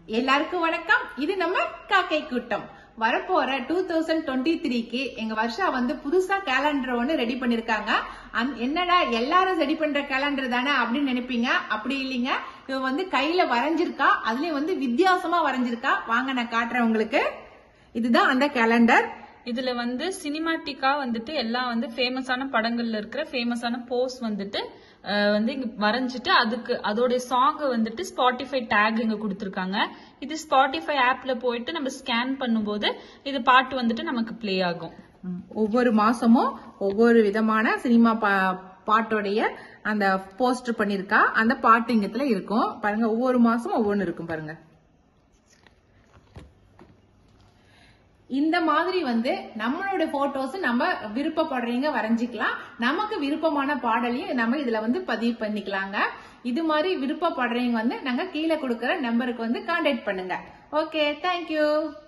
எல்லாருக்கும் வணக்கம் இது நம்ம காக்கை கூட்டம் வரப்போற டூ தௌசண்ட் டுவெண்ட்டி த்ரீக்கு எங்க வருஷா வந்து புதுசா கேலண்டர் ஒன்னு ரெடி பண்ணிருக்காங்க அந்த- என்னடா எல்லாரும் ரெடி பண்ற கேலண்டர் தானே அப்படின்னு நினைப்பீங்க அப்படி இல்லைங்க இவ வந்து கையில வரைஞ்சிருக்கா அதுலயும் வந்து வித்தியாசமா வரைஞ்சிருக்கா வாங்க நான் காட்டுறேன் உங்களுக்கு இதுதான் அந்த கேலண்டர் இதுல வந்து சினிமாட்டிக்கா வந்துட்டு எல்லாம் வந்து ஃபேமஸான படங்கள்ல இருக்கிற ஃபேமஸான போஸ் வந்துட்டு அஹ், வந்து இங்க வரைஞ்சிட்டு அதுக்கு அதோட சாங் வந்துட்டு ஸ்பாட்டிஃபை டேக் இங்க கொடுத்துருக்காங்க இது ஸ்பாட்டிஃபை ஆப்ல போயிட்டு நம்ம ஸ்கேன் பண்ணும்போது இது பாட்டு வந்துட்டு நமக்கு ப்ளே ஆகும் ம், ஒவ்வொரு மாசமும் ஒவ்வொரு விதமான சினிமா பா- பாட்டோடைய அந்த போஸ்டர் பண்ணிருக்கா அந்த பாட்டு இங்கத்துல இருக்கும் பாருங்க ஒவ்வொரு மாசமும் ஒவ்வொன்னு இருக்கும் பாருங்க இந்த மாதிரி வந்து நம்மளோட போட்டோஸ் நம்ம விருப்பப்படுறீங்க வரைஞ்சிக்கலாம் நமக்கு விருப்பமான பாடலையும் நம்ம இதுல வந்து பதிவு பண்ணிக்கலாங்க இது மாதிரி விருப்பப்படுறீங்க வந்து நாங்க கீழே கொடுக்கற நம்பருக்கு வந்து கான்டாக்ட் பண்ணுங்க ஓகே தேங்க்யூ